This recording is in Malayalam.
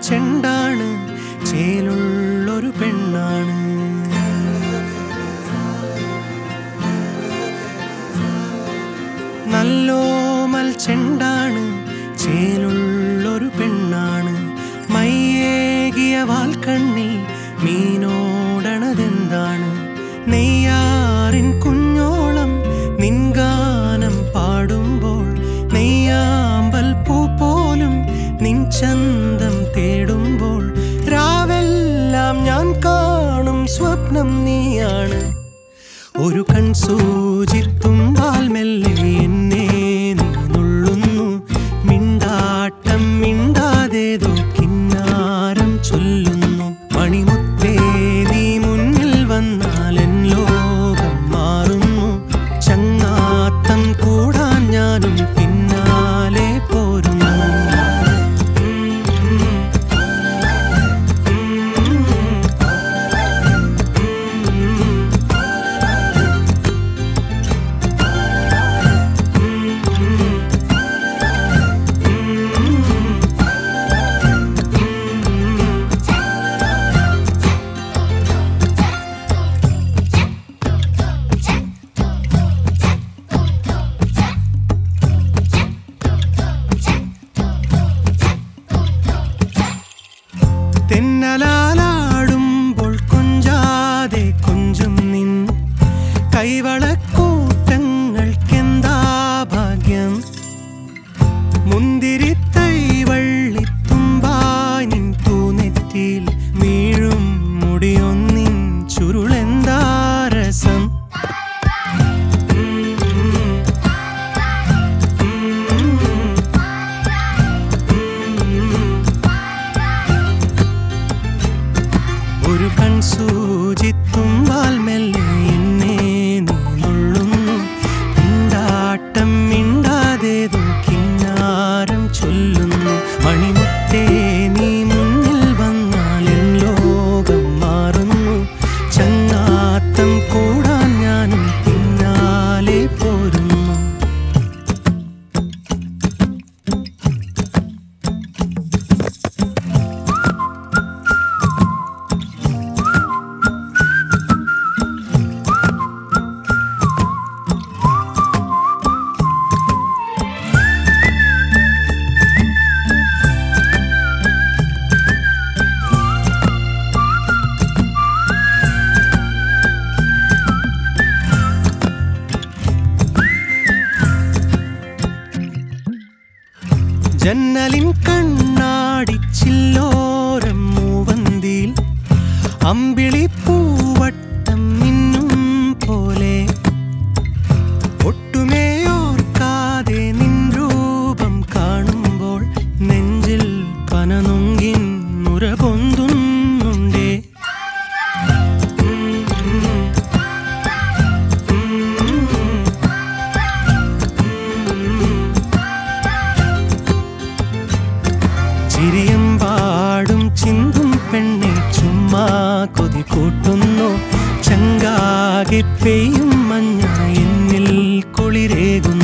ചെണ്ടാണ് ചേലുള്ളൊരു പെണ്ണാണ് നല്ലോമൽ ചെണ്ടാണ് ചേലുള്ളൊരു പെണ്ണാണ് മയ്യേകിയ വാൽക്കണ്ണിൽ മീനോടണതെന്താണ് നെയ്യാറിൻ കുഞ്ഞോളം നിൻഗാനം പാടുമ്പോൾ നെയ്യാമ്പൽ പൂ പോലും നിൻ ചന്തം തേടുമ്പോൾ രാവെല്ലാം ഞാൻ കാണും സ്വപ്നം നീയാണ് ഒരു കൺസൂചിത്തുമ്പാൽ മെല്ലെ എന്നെ നീ നുള്ളുന്നു മിണ്ടാട്ടം മിണ്ടാതേതോ കിന്നാരം ചൊല്ലുന്നു മണിമുത്തേ നീ മുന്നിൽ വന്നാൽ എൻ ലോകം മാറുന്നു ചങ്ങാത്തം കൂടാൻ ഞാനും പിന്നാലെ പോരുന്നു തെന്നലാലാടുമ്പോൾ കൊഞ്ചാതെ കൊഞ്ചും നിൻ കൈവളക്കൂട്ടങ്ങൾക്കെന്താ ഭാഗ്യം മുന്തിരിത്തൈ വള്ളിത്തുമ്പായി നിൻ തൂനെറ്റിൽ വീഴും മുടിയൊന്നിൻ ചുരുളെന്താ രസം ഒരു കൺസൂചിത്തുമ്പാൽ മെല്ലെ എന്നെ നീ നുള്ളുന്നു മിണ്ടാട്ടം മിണ്ടാതേതോ കിന്നാരം ചൊല്ലുന്നു മണിമുത്തേ നീ മുന്നിൽ വന്നാൽ എൻ ലോകം മാറുന്നു ചങ്ങാത്തം കൂടാൻ ഞാനും പിന്നാലെ പോരുന്നു ജന്നലിൻ കണ്ണാടി ചില്ലോരം മൂവന്തിയിൽ അമ്പിളി പൂവട്ടം മിന്നും പോലെ ഒട്ടുമേ ഓർക്കാതെ നിൻ രൂപം കാണുമ്പോൾ നെഞ്ചിൽ പനനുങ്കിൻ നുര പൊന്തുന്നുണ്ടേ ചിരിയും പാടും ചിന്തും പെണ്ണെ ചുമ്മാ കൊതി കൂട്ടുന്നു ചങ്കാകെ പെയ്യും മഞ്ഞ എന്നിൽ കുളിരേകുന്നു